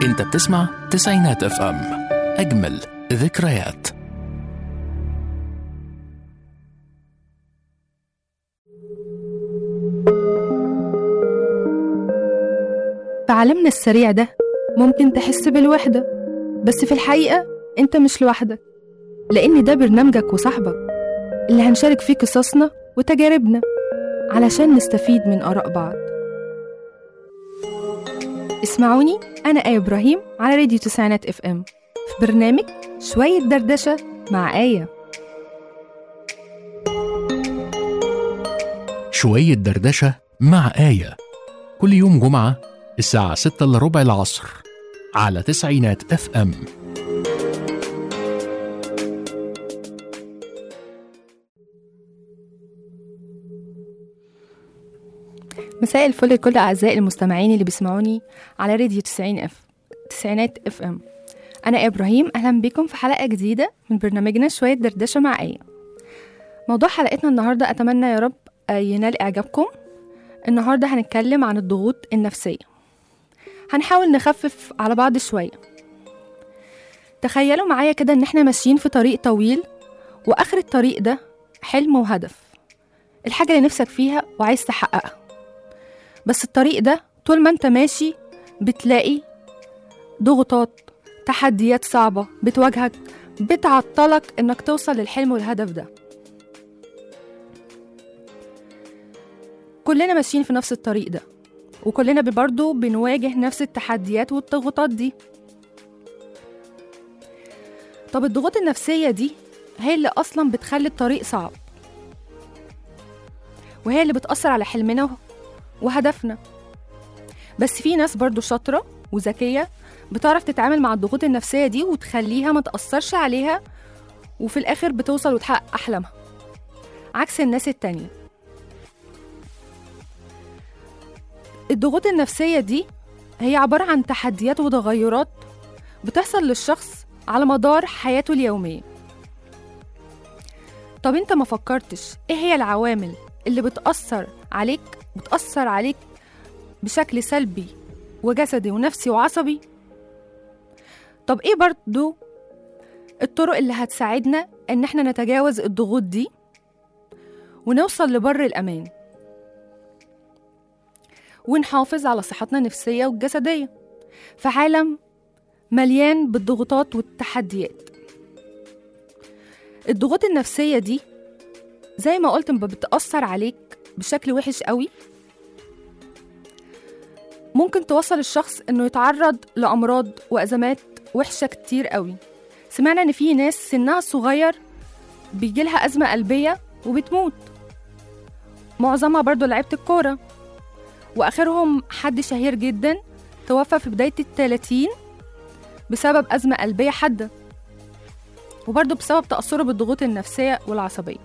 انت بتسمع تسعينات اف ام اجمل ذكريات في عالمنا السريع ده ممكن تحس بالوحدة بس في الحقيقة انت مش لوحدك لأن ده برنامجك وصاحبك اللي هنشارك فيه قصصنا وتجاربنا علشان نستفيد من آراء بعض اسمعوني أنا آية إبراهيم على راديو تسعينات اف ام في برنامج شوية دردشة مع آية شوية دردشة مع آية كل يوم جمعة الساعة 6 إلا ربع العصر على تسعينات اف ام مساء الفل لكل أعزائي المستمعين اللي بيسمعوني على راديو 90 اف تسعينات اف ام أنا آية إبراهيم أهلا بكم في حلقة جديدة من برنامجنا شوية دردشة مع آية موضوع حلقتنا النهاردة أتمنى يا رب آه، ينال إعجابكم النهاردة هنتكلم عن الضغوط النفسية هنحاول نخفف على بعض شوية تخيلوا معايا كده إن إحنا ماشيين في طريق طويل وآخر الطريق ده حلم وهدف الحاجة اللي نفسك فيها وعايز تحققها بس الطريق ده طول ما انت ماشي بتلاقي ضغوطات تحديات صعبة بتواجهك بتعطلك انك توصل للحلم والهدف ده كلنا ماشيين في نفس الطريق ده وكلنا برضه بنواجه نفس التحديات والضغوطات دي طب الضغوط النفسية دي هي اللي أصلا بتخلي الطريق صعب وهي اللي بتأثر على حلمنا وهدفنا بس في ناس برضو شاطرة وذكية بتعرف تتعامل مع الضغوط النفسية دي وتخليها ما تأثرش عليها وفي الآخر بتوصل وتحقق أحلامها عكس الناس التانية الضغوط النفسية دي هي عبارة عن تحديات وتغيرات بتحصل للشخص على مدار حياته اليومية طب انت ما فكرتش ايه هي العوامل اللي بتأثر عليك بتأثر عليك بشكل سلبي وجسدي ونفسي وعصبي طب ايه برضو الطرق اللي هتساعدنا ان احنا نتجاوز الضغوط دي ونوصل لبر الامان ونحافظ على صحتنا النفسية والجسدية في عالم مليان بالضغوطات والتحديات الضغوط النفسية دي زي ما قلت بتأثر عليك بشكل وحش قوي ممكن توصل الشخص انه يتعرض لامراض وازمات وحشه كتير قوي سمعنا ان في ناس سنها صغير بيجيلها ازمه قلبيه وبتموت معظمها برضو لعيبه الكوره واخرهم حد شهير جدا توفى في بدايه الثلاثين بسبب ازمه قلبيه حاده وبرضه بسبب تاثره بالضغوط النفسيه والعصبيه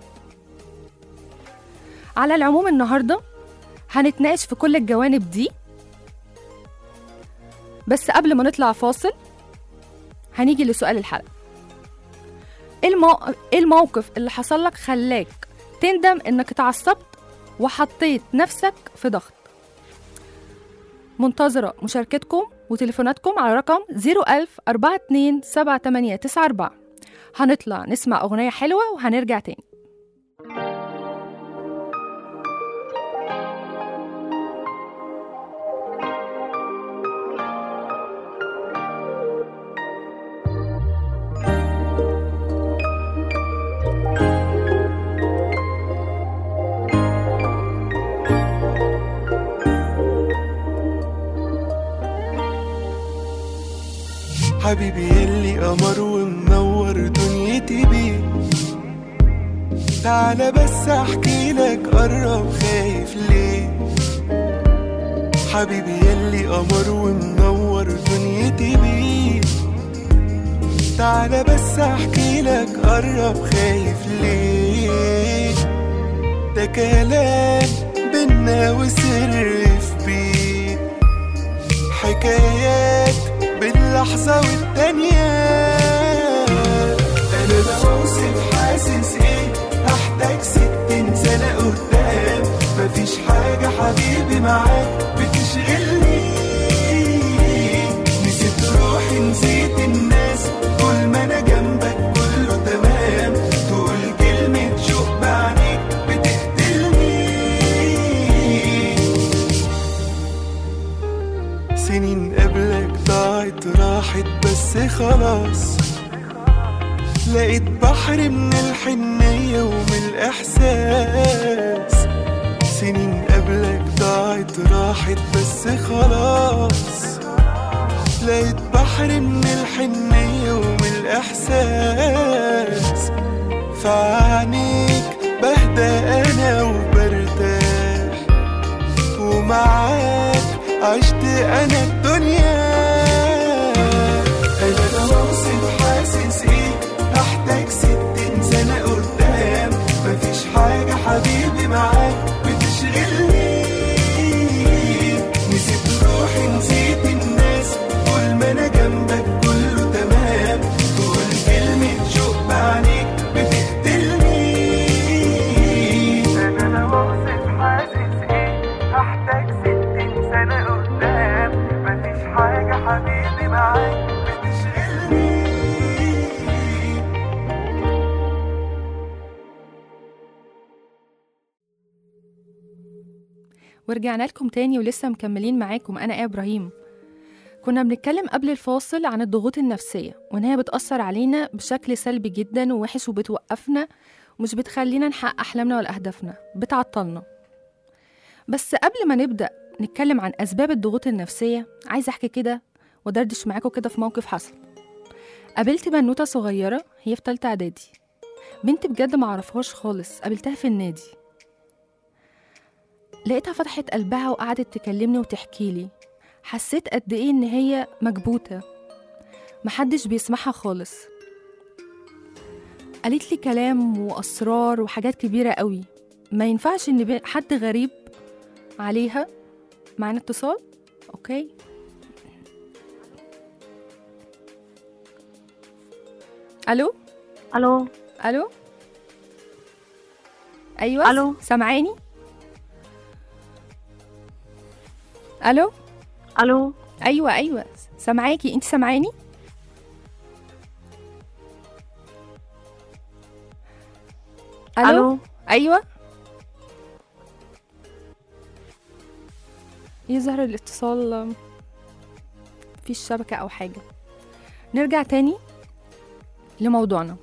على العموم النهارده هنتناقش في كل الجوانب دي بس قبل ما نطلع فاصل هنيجي لسؤال الحلقة ايه المو... إيه الموقف اللي حصل لك خلاك تندم انك اتعصبت وحطيت نفسك في ضغط منتظرة مشاركتكم وتليفوناتكم على رقم 01000 42 7894 هنطلع نسمع أغنية حلوة وهنرجع تاني حبيبي يلي قمر ومنور دنيتي بيه تعالى بس احكي لك قرب خايف ليه حبيبي يلي قمر ومنور دنيتي بيه تعالى بس احكي لك قرب خايف ليه ده كلام بينا وسر في بيه حكايات باللحظة والتانية أنا بوصف حاسس إيه هحتاج ستين سنة قدام مفيش حاجة حبيبي معاك بتشغلني نسيت ضاعت راحت بس خلاص لقيت بحر من الحنية ومن الإحساس سنين قبلك ضاعت راحت بس خلاص لقيت بحر من الحنية ومن الإحساس فعنيك بهدى أنا وبرتاح ومعاك عشت أنا الدنيا أنا لو أوصف حاسس إيه أحتاج ستين سنة قدام مفيش حاجة حبيبي معاك بتشغلني نسيت روحي نسيت الناس طول ما أنا جنبك كله تمام تقول كلمة شوق بعينيك بتقتلني أنا لو أوصف حاسس إيه هحتاج ستين سنة قدام مفيش حاجة حبيبي معاك بتشغلني ورجعنا لكم تاني ولسه مكملين معاكم أنا إيه إبراهيم كنا بنتكلم قبل الفاصل عن الضغوط النفسية وإن هي بتأثر علينا بشكل سلبي جدا ووحش وبتوقفنا ومش بتخلينا نحقق أحلامنا ولا أهدافنا بتعطلنا بس قبل ما نبدأ نتكلم عن أسباب الضغوط النفسية عايزة أحكي كده ودردش معاكم كده في موقف حصل قابلت بنوتة صغيرة هي في تالتة إعدادي بنت بجد معرفهاش خالص قابلتها في النادي لقيتها فتحت قلبها وقعدت تكلمني وتحكي لي حسيت قد ايه ان هي مكبوتة محدش بيسمعها خالص قالت لي كلام واسرار وحاجات كبيرة قوي ما ينفعش ان بي- حد غريب عليها معانا اتصال اوكي الو الو الو ايوه ألو. سامعاني الو الو ايوه ايوه سامعاكي انت سامعاني الو الو ايوه يظهر الاتصال في الشبكة أو حاجة نرجع تاني لموضوعنا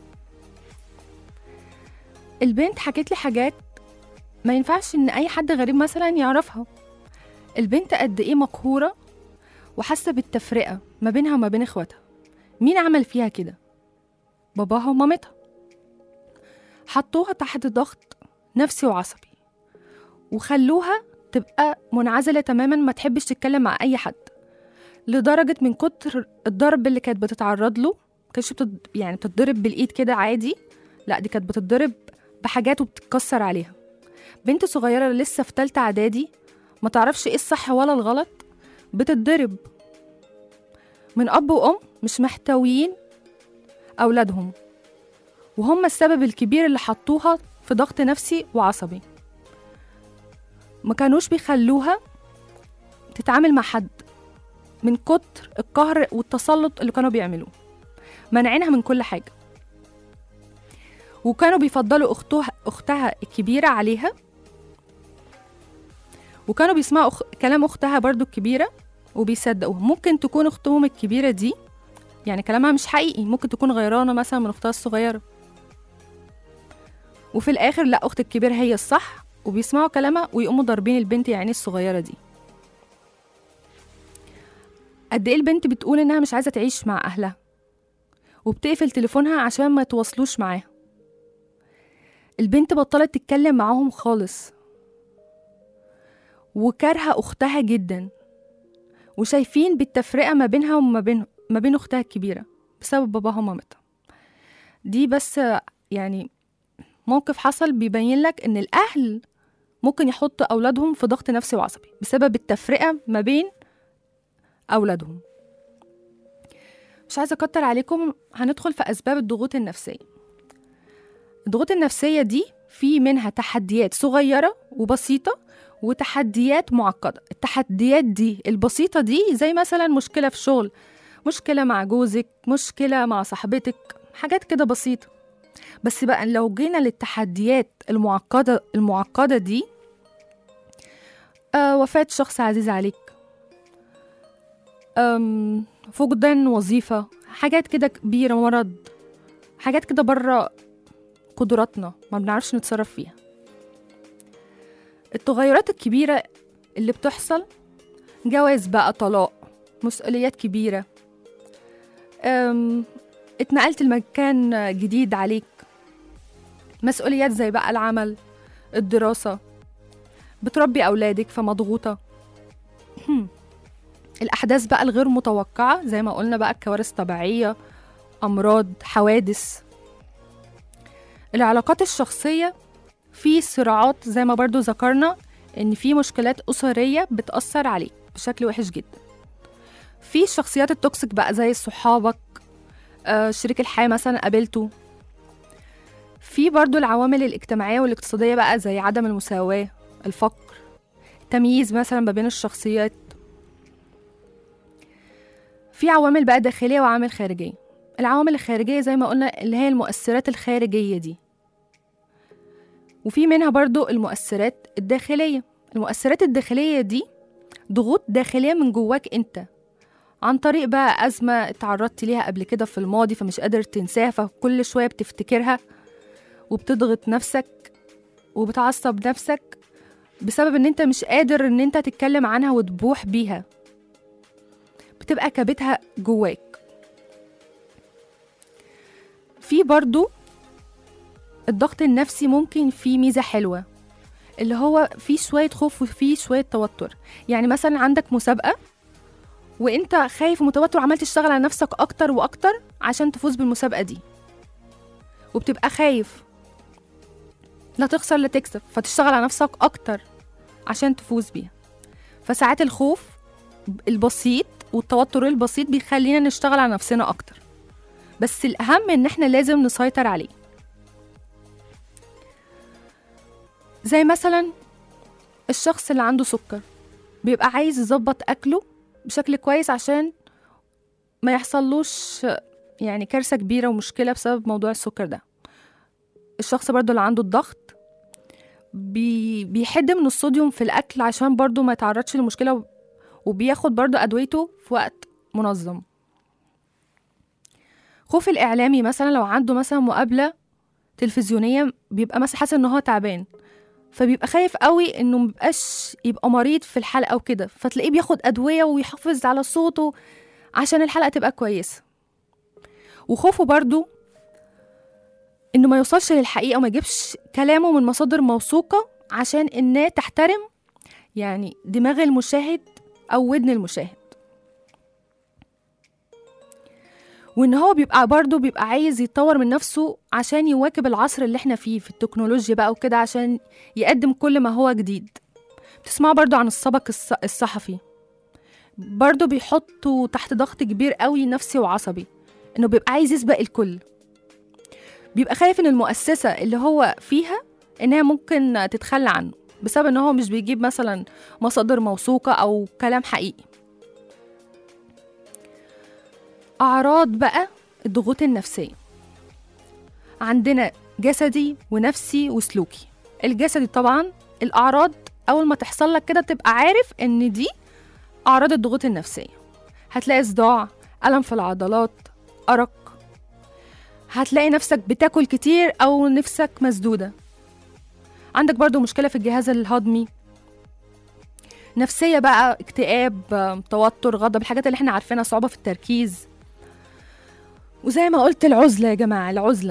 البنت حكت لي حاجات ما ينفعش إن أي حد غريب مثلا يعرفها البنت قد إيه مقهورة وحاسة بالتفرقة ما بينها وما بين إخواتها مين عمل فيها كده؟ باباها ومامتها حطوها تحت ضغط نفسي وعصبي وخلوها تبقى منعزلة تماما ما تحبش تتكلم مع أي حد لدرجة من كتر الضرب اللي كانت بتتعرض له كانتش بتض... يعني بتتضرب بالإيد كده عادي لا دي كانت بتتضرب بحاجات وبتتكسر عليها بنت صغيرة لسه في تالتة إعدادي ما تعرفش إيه الصح ولا الغلط بتتضرب من أب وأم مش محتويين أولادهم وهم السبب الكبير اللي حطوها في ضغط نفسي وعصبي ما كانوش بيخلوها تتعامل مع حد من كتر القهر والتسلط اللي كانوا بيعملوه منعينها من كل حاجة وكانوا بيفضلوا أختها, أختها الكبيرة عليها وكانوا بيسمعوا أخ... كلام أختها برضو الكبيرة وبيصدقوها ممكن تكون أختهم الكبيرة دي يعني كلامها مش حقيقي ممكن تكون غيرانة مثلا من أختها الصغيرة وفي الآخر لا أخت الكبيرة هي الصح وبيسمعوا كلامها ويقوموا ضاربين البنت يعني الصغيرة دي قد ايه البنت بتقول انها مش عايزة تعيش مع اهلها وبتقفل تليفونها عشان ما يتواصلوش معاها البنت بطلت تتكلم معاهم خالص وكارهة أختها جدا وشايفين بالتفرقة ما بينها وما بين ما بين أختها الكبيرة بسبب باباها ومامتها دي بس يعني موقف حصل بيبين لك إن الأهل ممكن يحطوا أولادهم في ضغط نفسي وعصبي بسبب التفرقة ما بين أولادهم مش عايزة أكتر عليكم هندخل في أسباب الضغوط النفسية الضغوط النفسية دي في منها تحديات صغيرة وبسيطة وتحديات معقدة التحديات دي البسيطة دي زي مثلا مشكلة في شغل مشكلة مع جوزك مشكلة مع صاحبتك حاجات كده بسيطة بس بقى لو جينا للتحديات المعقدة المعقدة دي آه وفاة شخص عزيز عليك أم، فقدان وظيفة حاجات كده كبيرة مرض حاجات كده بره قدراتنا ما بنعرفش نتصرف فيها التغيرات الكبيرة اللي بتحصل جواز بقى طلاق مسؤوليات كبيرة أم، اتنقلت لمكان جديد عليك مسؤوليات زي بقى العمل الدراسة بتربي أولادك فمضغوطة الأحداث بقى الغير متوقعة زي ما قلنا بقى الكوارث طبيعية أمراض حوادث العلاقات الشخصية في صراعات زي ما برضو ذكرنا إن في مشكلات أسرية بتأثر عليك بشكل وحش جدا في الشخصيات التوكسيك بقى زي صحابك آه، شريك الحياة مثلا قابلته في برضو العوامل الاجتماعية والاقتصادية بقى زي عدم المساواة الفقر تمييز مثلا ما بين الشخصيات في عوامل بقى داخلية وعوامل خارجية العوامل الخارجية زي ما قلنا اللي هي المؤثرات الخارجية دي وفي منها برضو المؤثرات الداخلية المؤثرات الداخلية دي ضغوط داخلية من جواك انت عن طريق بقى أزمة اتعرضت ليها قبل كده في الماضي فمش قادر تنساها فكل شوية بتفتكرها وبتضغط نفسك وبتعصب نفسك بسبب ان انت مش قادر ان انت تتكلم عنها وتبوح بيها بتبقى كابتها جواك في برضو الضغط النفسي ممكن فيه ميزة حلوة اللي هو فيه شوية خوف وفيه شوية توتر يعني مثلا عندك مسابقة وانت خايف ومتوتر وعمال تشتغل على نفسك اكتر واكتر عشان تفوز بالمسابقة دي وبتبقى خايف لا تخسر لا تكسب فتشتغل على نفسك اكتر عشان تفوز بيها فساعات الخوف البسيط والتوتر البسيط بيخلينا نشتغل على نفسنا اكتر بس الاهم ان احنا لازم نسيطر عليه زي مثلا الشخص اللي عنده سكر بيبقى عايز يظبط اكله بشكل كويس عشان ما يحصلوش يعني كارثة كبيرة ومشكلة بسبب موضوع السكر ده الشخص برضو اللي عنده الضغط بي بيحد من الصوديوم في الأكل عشان برضو ما يتعرضش لمشكلة و- وبياخد برضو أدويته في وقت منظم خوف الإعلامي مثلا لو عنده مثلا مقابلة تلفزيونية بيبقى مثلا حاسس إن هو تعبان فبيبقى خايف قوي إنه مبقاش يبقى مريض في الحلقة وكده فتلاقيه بياخد أدوية ويحافظ على صوته عشان الحلقة تبقى كويسة وخوفه برضو انه ما يوصلش للحقيقه وما يجيبش كلامه من مصادر موثوقه عشان الناس تحترم يعني دماغ المشاهد او ودن المشاهد وان هو بيبقى برضه بيبقى عايز يطور من نفسه عشان يواكب العصر اللي احنا فيه في التكنولوجيا بقى وكده عشان يقدم كل ما هو جديد بتسمعوا برضه عن السبق الص- الصحفي برضه بيحطوا تحت ضغط كبير قوي نفسي وعصبي انه بيبقى عايز يسبق الكل بيبقى خايف ان المؤسسة اللي هو فيها انها ممكن تتخلى عنه بسبب ان هو مش بيجيب مثلا مصادر موثوقة او كلام حقيقي اعراض بقى الضغوط النفسية عندنا جسدي ونفسي وسلوكي الجسدي طبعا الاعراض اول ما تحصل لك كده تبقى عارف ان دي اعراض الضغوط النفسية هتلاقي صداع ألم في العضلات أرق هتلاقي نفسك بتاكل كتير أو نفسك مسدودة عندك برضو مشكلة في الجهاز الهضمي نفسية بقى اكتئاب آم، توتر غضب الحاجات اللي احنا عارفينها صعوبة في التركيز وزي ما قلت العزلة يا جماعة العزلة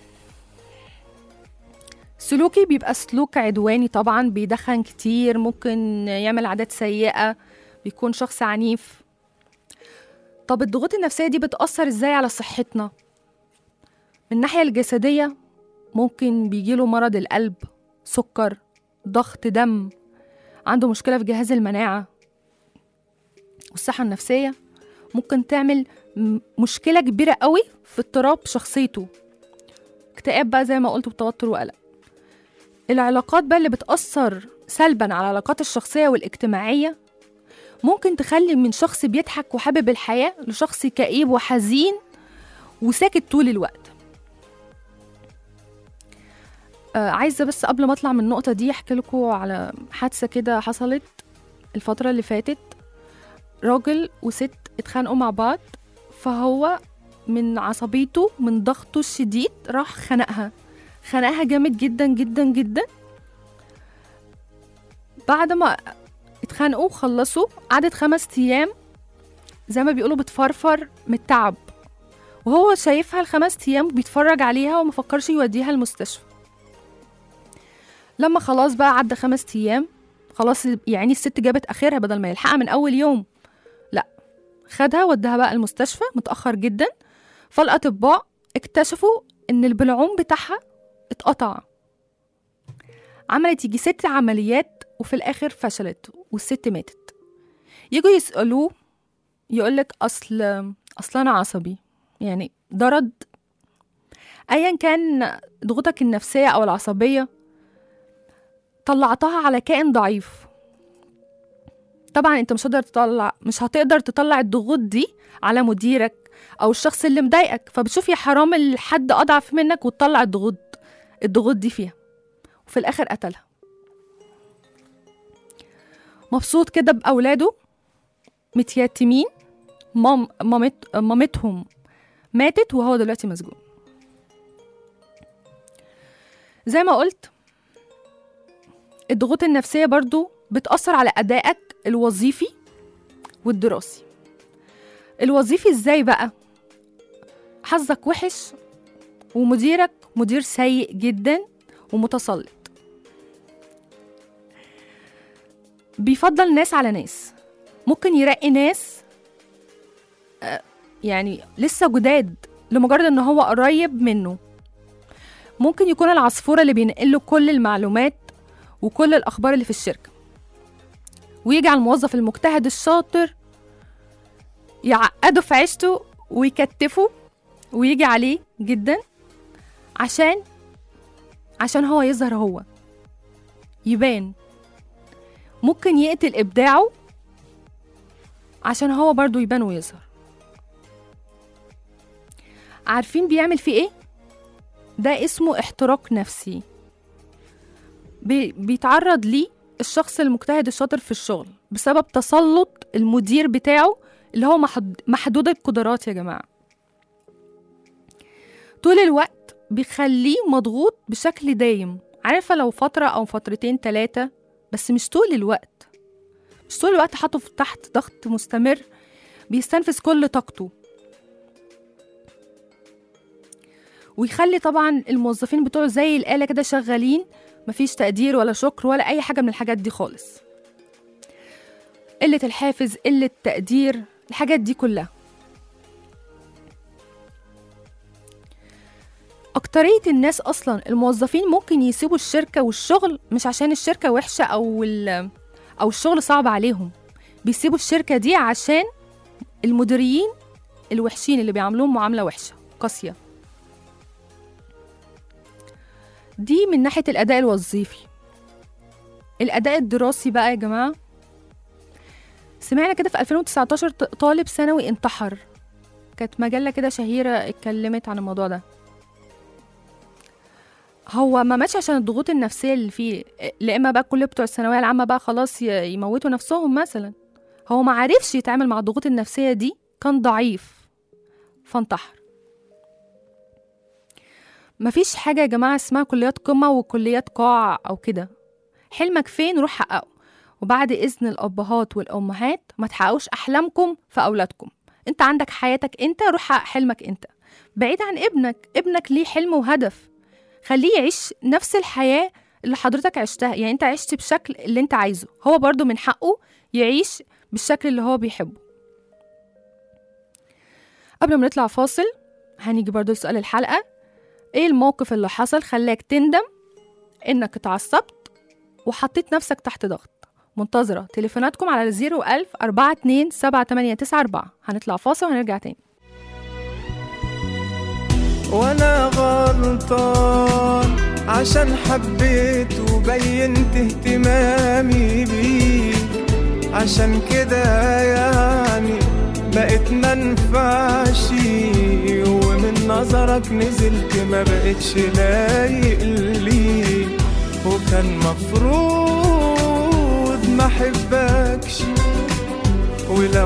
سلوكي بيبقى سلوك عدواني طبعا بيدخن كتير ممكن يعمل عادات سيئة بيكون شخص عنيف طب الضغوط النفسية دي بتأثر ازاي على صحتنا؟ من الناحية الجسدية ممكن بيجيله مرض القلب سكر ضغط دم عنده مشكلة في جهاز المناعة والصحة النفسية ممكن تعمل م- مشكلة كبيرة قوي في اضطراب شخصيته اكتئاب بقى زي ما قلت وتوتر وقلق العلاقات بقى اللي بتأثر سلبا على العلاقات الشخصية والاجتماعية ممكن تخلي من شخص بيضحك وحابب الحياة لشخص كئيب وحزين وساكت طول الوقت آه عايزة بس قبل ما أطلع من النقطة دي أحكي لكم على حادثة كده حصلت الفترة اللي فاتت راجل وست اتخانقوا مع بعض فهو من عصبيته من ضغطه الشديد راح خنقها خنقها جامد جدا جدا جدا بعد ما اتخانقوا وخلصوا قعدت خمس ايام زي ما بيقولوا بتفرفر من التعب وهو شايفها الخمس ايام بيتفرج عليها ومفكرش يوديها المستشفى لما خلاص بقى عدى خمس ايام خلاص يعني الست جابت اخرها بدل ما يلحقها من اول يوم لا خدها وداها بقى المستشفى متاخر جدا فالاطباء اكتشفوا ان البلعوم بتاعها اتقطع عملت يجي ست عمليات وفي الاخر فشلت والست ماتت يجوا يسالوه يقولك اصل اصل انا عصبي يعني ده رد ايا كان ضغوطك النفسيه او العصبيه طلعتها على كائن ضعيف طبعا انت مش هتقدر تطلع مش هتقدر تطلع الضغوط دي على مديرك او الشخص اللي مضايقك فبتشوف يا حرام الحد اضعف منك وتطلع الضغوط الضغوط دي فيها وفي الاخر قتلها مبسوط كده باولاده متيتمين مام مامت مامتهم ماتت وهو دلوقتي مسجون زي ما قلت الضغوط النفسية برضو بتأثر على أدائك الوظيفي والدراسي الوظيفي ازاي بقى حظك وحش ومديرك مدير سيء جدا ومتسلط بيفضل ناس على ناس ممكن يرقي ناس آه، يعني لسه جداد لمجرد ان هو قريب منه ممكن يكون العصفورة اللي بينقله كل المعلومات وكل الأخبار اللي في الشركة ويجي على الموظف المجتهد الشاطر يعقده في عيشته ويكتفه ويجي عليه جدا عشان عشان هو يظهر هو يبان ممكن يقتل إبداعه عشان هو برضو يبان ويظهر عارفين بيعمل فيه ايه؟ ده اسمه احتراق نفسي بي بيتعرض ليه الشخص المجتهد الشاطر في الشغل بسبب تسلط المدير بتاعه اللي هو محد محدود القدرات يا جماعة طول الوقت بيخليه مضغوط بشكل دايم عارفة لو فترة أو فترتين تلاتة بس مش طول الوقت مش طول الوقت حاطه في- تحت ضغط مستمر بيستنفذ كل طاقته ويخلي طبعا الموظفين بتوعه زي الآلة كده شغالين مفيش تقدير ولا شكر ولا أي حاجة من الحاجات دي خالص قلة الحافز قلة تقدير الحاجات دي كلها أكترية الناس أصلا الموظفين ممكن يسيبوا الشركة والشغل مش عشان الشركة وحشة أو ال- أو الشغل صعب عليهم بيسيبوا الشركة دي عشان المديرين الوحشين اللي بيعاملوهم معاملة وحشة قاسية دي من ناحية الأداء الوظيفي الأداء الدراسي بقى يا جماعة سمعنا كده في 2019 ط- طالب ثانوي انتحر كانت مجلة كده شهيرة اتكلمت عن الموضوع ده هو ما ماتش عشان الضغوط النفسية اللي فيه لا إما بقى كل بتوع الثانوية العامة بقى خلاص ي- يموتوا نفسهم مثلا هو ما عرفش يتعامل مع الضغوط النفسية دي كان ضعيف فانتحر مفيش حاجة يا جماعة اسمها كليات قمة وكليات قاع أو كده حلمك فين روح حققه وبعد إذن الأبهات والأمهات ما تحققوش أحلامكم في أولادكم أنت عندك حياتك أنت روح حقق حلمك أنت بعيد عن ابنك ابنك ليه حلم وهدف خليه يعيش نفس الحياة اللي حضرتك عشتها يعني أنت عشت بشكل اللي أنت عايزه هو برضو من حقه يعيش بالشكل اللي هو بيحبه قبل ما نطلع فاصل هنيجي برضو لسؤال الحلقة ايه الموقف اللي حصل خلاك تندم انك اتعصبت وحطيت نفسك تحت ضغط منتظرة تليفوناتكم على 01000 42 7894 هنطلع فاصل وهنرجع تاني وانا غلطان عشان حبيت وبينت اهتمامي بيك عشان كده يعني بقيت منفعش ومن نظرك نزلت ما بقتش لايق ليك وكان مفروض ما احبكش ولو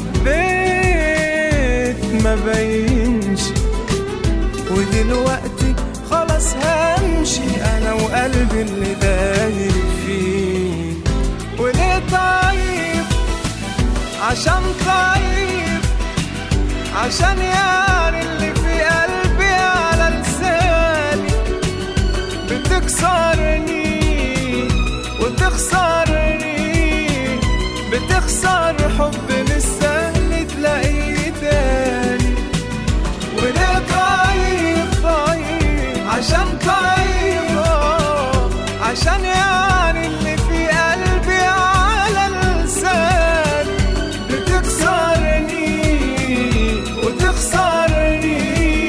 حبيت ما بينش ودلوقتي خلاص همشي انا وقلبي اللي داير فيه وليه طيب عشان طيب عشان يعني اللي في قلبي على لساني بتكسرني وتخسرني بتخسر حب مش سهل تلاقيه تاني وليه طيب طيب عشان طيب آه، عشان يعني اللي في قلبي على لساني بتكسرني وتخسرني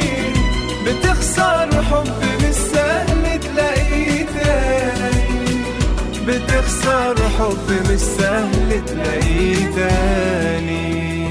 بتخسر حب مش سهل تلاقيه تاني بتخسر حب مش سهل تلاقيه تاني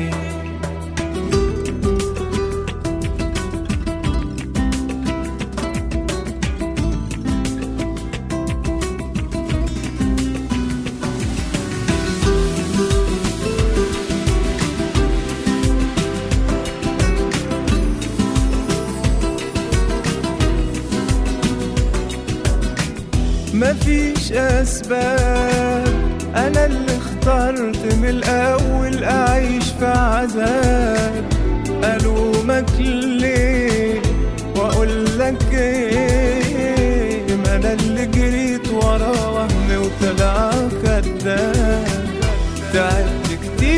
مفيش اسباب انا اللي اخترت من الاول اعيش في عذاب الومك ليه واقول لك ايه ما انا اللي جريت ورا وهم وطلع كداب تعبت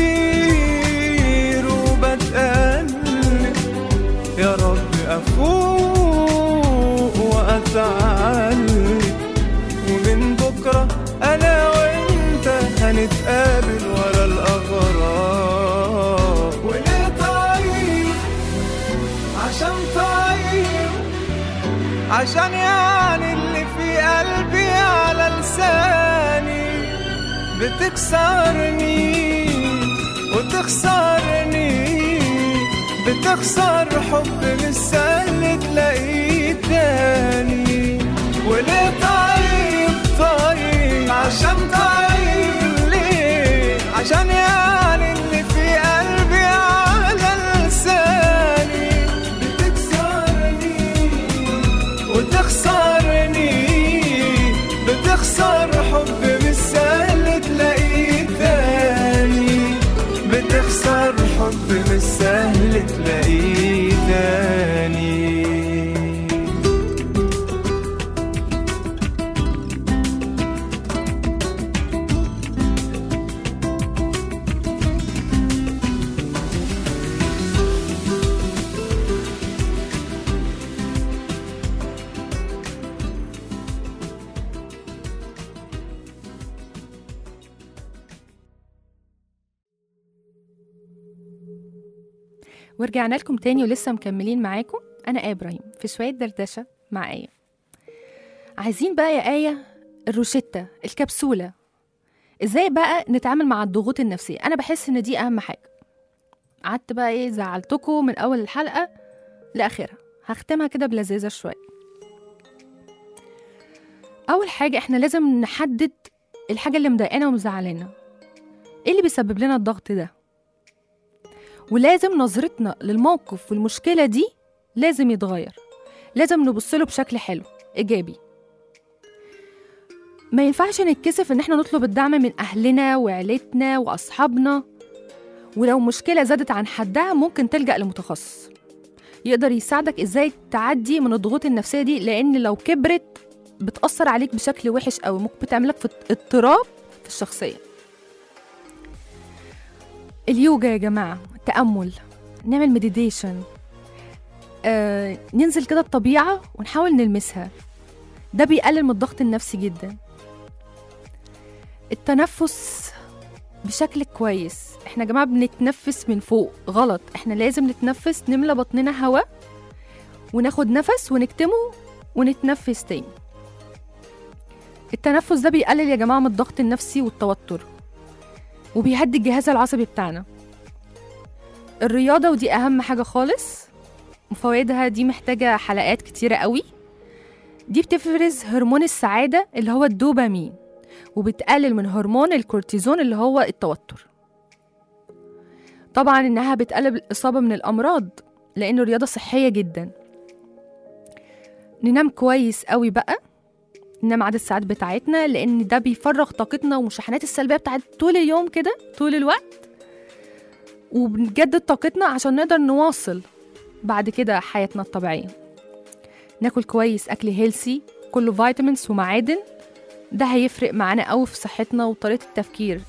كتير وبتقلب يا رب افوق واتعلم ومن بكرة أنا وأنت هنتقابل ورا الأغراب وليه طيب عشان طيب عشان يعني اللي في قلبي على لساني بتكسرني وتخسرني بتخسر حب مش سهل تلاقيه تاني وليه طيب طيب عشان طيب ليه عشان يعني اللي في قلبي على لساني بتكسرني وتخسرني بتخسر حب مش سهل تلاقيه تاني بتخسر حب مش سهل تلاقيه تاني ورجعنا لكم تاني ولسه مكملين معاكم أنا آية إبراهيم في شوية دردشة مع آية عايزين بقى يا آية الروشتة الكبسولة إزاي بقى نتعامل مع الضغوط النفسية أنا بحس إن دي أهم حاجة قعدت بقى إيه زعلتكم من أول الحلقة لآخرها هختمها كده بلذاذة شوية أول حاجة إحنا لازم نحدد الحاجة اللي مضايقانا ومزعلانا إيه اللي بيسبب لنا الضغط ده ولازم نظرتنا للموقف والمشكلة دي لازم يتغير لازم نبصله بشكل حلو إيجابي ما ينفعش نتكسف إن احنا نطلب الدعم من أهلنا وعيلتنا وأصحابنا ولو مشكلة زادت عن حدها ممكن تلجأ لمتخصص يقدر يساعدك إزاي تعدي من الضغوط النفسية دي لأن لو كبرت بتأثر عليك بشكل وحش أوي ممكن بتعملك في اضطراب في الشخصية اليوجا يا جماعة تأمل نعمل مديتيشن آه، ننزل كده الطبيعة ونحاول نلمسها ده بيقلل من الضغط النفسي جدا التنفس بشكل كويس احنا يا جماعة بنتنفس من فوق غلط احنا لازم نتنفس نملى بطننا هواء وناخد نفس ونكتمه ونتنفس تاني التنفس ده بيقلل يا جماعة من الضغط النفسي والتوتر وبيهدي الجهاز العصبي بتاعنا الرياضة ودي أهم حاجة خالص وفوائدها دي محتاجة حلقات كتيرة قوي دي بتفرز هرمون السعادة اللي هو الدوبامين وبتقلل من هرمون الكورتيزون اللي هو التوتر طبعا إنها بتقلب الإصابة من الأمراض لأنه الرياضة صحية جدا ننام كويس قوي بقى ننام عدد الساعات بتاعتنا لأن ده بيفرغ طاقتنا ومشاحنات السلبية بتاعت طول اليوم كده طول الوقت وبنجدد طاقتنا عشان نقدر نواصل بعد كده حياتنا الطبيعية ناكل كويس أكل هيلسي كله فيتامينز ومعادن ده هيفرق معانا قوي في صحتنا وطريقة التفكير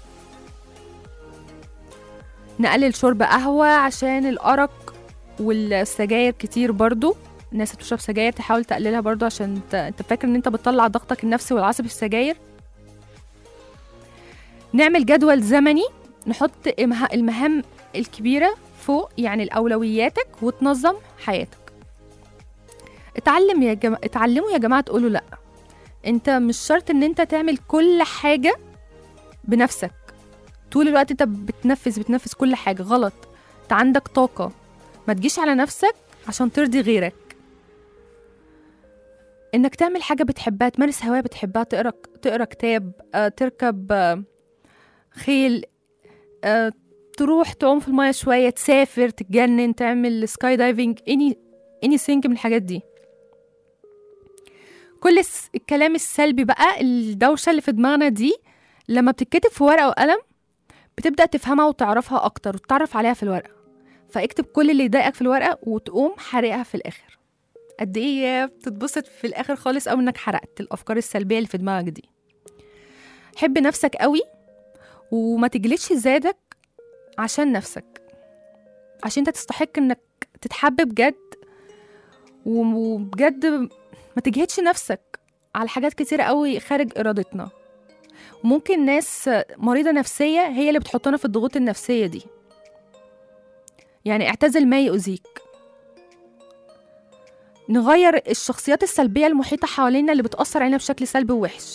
نقلل شرب قهوة عشان الأرق والسجاير كتير برضو الناس اللي بتشرب سجاير تحاول تقللها برضو عشان انت, انت فاكر ان انت بتطلع ضغطك النفسي والعصبي في السجاير نعمل جدول زمني نحط إمها- المهام الكبيرة فوق يعني الأولوياتك وتنظم حياتك اتعلم يا جم... اتعلموا يا جماعة تقولوا لأ انت مش شرط ان انت تعمل كل حاجة بنفسك طول الوقت انت بتنفذ بتنفذ كل حاجة غلط انت عندك طاقة ما تجيش على نفسك عشان ترضي غيرك انك تعمل حاجة بتحبها تمارس هواية بتحبها تقرا تقرا كتاب آه، تركب آه، خيل آه، تروح تعوم في المايه شوية تسافر تتجنن تعمل سكاي دايفنج اني اني ثينك من الحاجات دي كل الس- الكلام السلبي بقى الدوشة اللي في دماغنا دي لما بتتكتب في ورقة وقلم بتبدأ تفهمها وتعرفها أكتر وتتعرف عليها في الورقة فاكتب كل اللي يضايقك في الورقة وتقوم حرقها في الآخر قد إيه يا بتتبسط في الآخر خالص أو إنك حرقت الأفكار السلبية اللي في دماغك دي حب نفسك قوي وما تجلدش ذاتك عشان نفسك عشان انت تستحق انك تتحب بجد وبجد ما تجهدش نفسك على حاجات كتيرة قوي خارج إرادتنا وممكن ناس مريضة نفسية هي اللي بتحطنا في الضغوط النفسية دي يعني اعتزل ما يؤذيك نغير الشخصيات السلبية المحيطة حوالينا اللي بتأثر علينا بشكل سلبي ووحش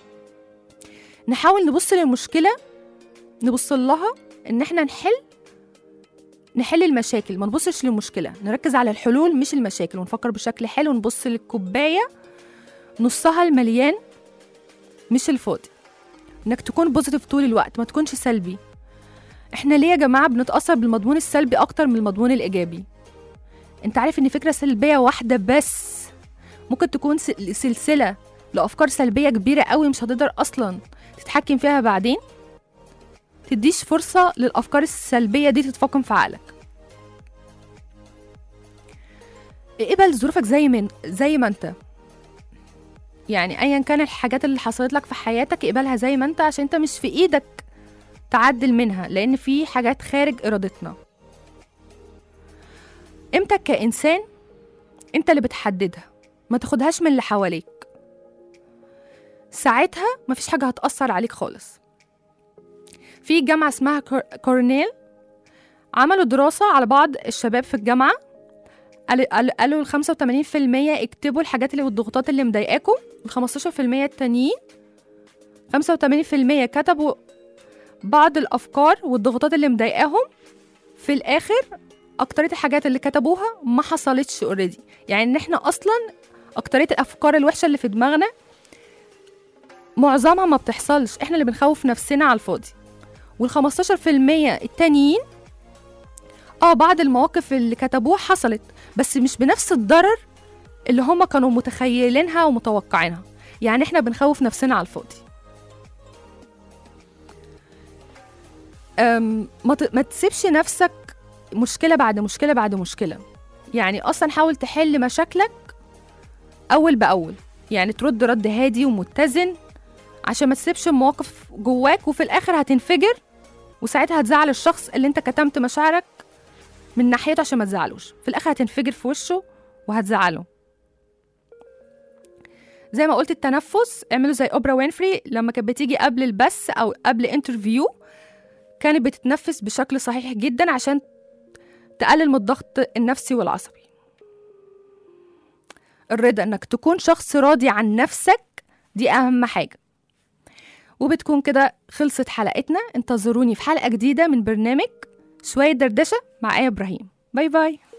نحاول نبص للمشكلة نبص لها ان احنا نحل نحل المشاكل ما نبصش للمشكلة نركز على الحلول مش المشاكل ونفكر بشكل حلو ونبص للكوباية نصها المليان مش الفاضي انك تكون بوزيتيف طول الوقت ما تكونش سلبي احنا ليه يا جماعة بنتأثر بالمضمون السلبي اكتر من المضمون الايجابي انت عارف ان فكرة سلبية واحدة بس ممكن تكون س- سلسلة لأفكار سلبية كبيرة قوي مش هتقدر أصلا تتحكم فيها بعدين تديش فرصة للأفكار السلبية دي تتفاقم في عقلك اقبل ظروفك زي من زي ما انت يعني ايا كان الحاجات اللي حصلت لك في حياتك اقبلها زي ما انت عشان انت مش في ايدك تعدل منها لان في حاجات خارج ارادتنا قيمتك كانسان انت اللي بتحددها ما تاخدهاش من اللي حواليك ساعتها مفيش حاجة هتأثر عليك خالص في جامعة اسمها كور- كورنيل عملوا دراسة على بعض الشباب في الجامعة قالوا- قالوا قالوا ال 85% اكتبوا الحاجات اللي والضغوطات اللي مضايقاكم ال 15% التانيين 85% كتبوا بعض الأفكار والضغوطات اللي مضايقاهم في الآخر أكترية الحاجات اللي كتبوها ما حصلتش اوريدي يعني إن إحنا أصلا أكترية الأفكار الوحشة اللي في دماغنا معظمها ما بتحصلش إحنا اللي بنخوف نفسنا على الفاضي وال 15% التانيين اه بعض المواقف اللي كتبوها حصلت بس مش بنفس الضرر اللي هما كانوا متخيلينها ومتوقعينها يعني احنا بنخوف نفسنا على الفاضي أم، ما ت- ما تسيبش نفسك مشكلة بعد مشكلة بعد مشكلة يعني أصلا حاول تحل مشاكلك أول بأول يعني ترد رد هادي ومتزن عشان ما تسيبش المواقف جواك وفي الآخر هتنفجر وساعتها هتزعل الشخص اللي انت كتمت مشاعرك من ناحيته عشان ما تزعلوش في الاخر هتنفجر في وشه وهتزعله زي ما قلت التنفس اعملوا زي اوبرا وينفري لما كانت بتيجي قبل البث او قبل انترفيو كانت بتتنفس بشكل صحيح جدا عشان تقلل من الضغط النفسي والعصبي الرضا انك تكون شخص راضي عن نفسك دي اهم حاجه وبتكون كده خلصت حلقتنا انتظروني في حلقه جديده من برنامج شويه دردشه مع ايه ابراهيم باي باي